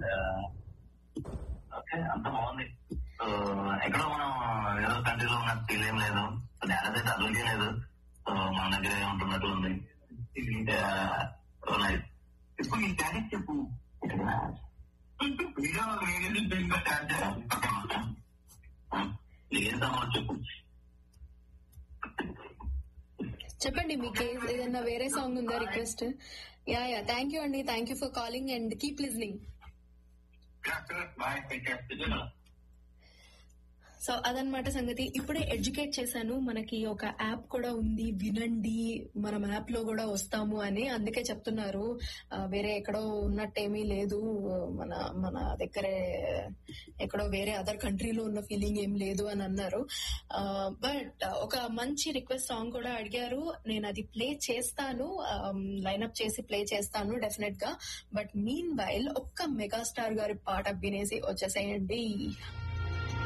okay అంత బాగుంది so ఎక్కడో మనం ఏదో కంట్రీలో ఉన్న ఫీల్ ఏం లేదు డాన్స్ అయితే అసలుకే లేదు సో మన దగ్గర ఉంటున్నట్టు ఉంది నైస్ ఇప్పుడు నీ డాడీ చెప్పు వీడియో ఏం తమ్ముడు చెప్పు చెప్పండి మీకు ఏ- ఏదైనా వేరే సాంగ్ ఉందా request yeah yeah thank you అండి thank you for calling and keep listening bye take care so అదనమాట సంగతి ఇప్పుడే ఎడ్యుకేట్ చేశాను మనకి ఒక యాప్ కూడా ఉంది వినండి మనం యాప్ లో కూడా వస్తాము అని అందుకే చెప్తున్నారు ఆ, వేరే ఎక్కడో ఉన్నట్టేమీ లేదు మన మన దగ్గరే ఎక్కడో వేరే అదర్ కంట్రీలో ఉన్న ఫీలింగ్ ఏం లేదు అని అన్నారు బట్ ఒక మంచి రిక్వెస్ట్ సాంగ్ కూడా అడిగారు నేను అది ప్లే చేస్తాను లైన్అప్ చేసి ప్లే చేస్తాను డెఫినెట్ గా బట్ మీన్ వైల్ ఒక్క మెగాస్టార్ గారి పాట వినేసి వచ్చేసేయండి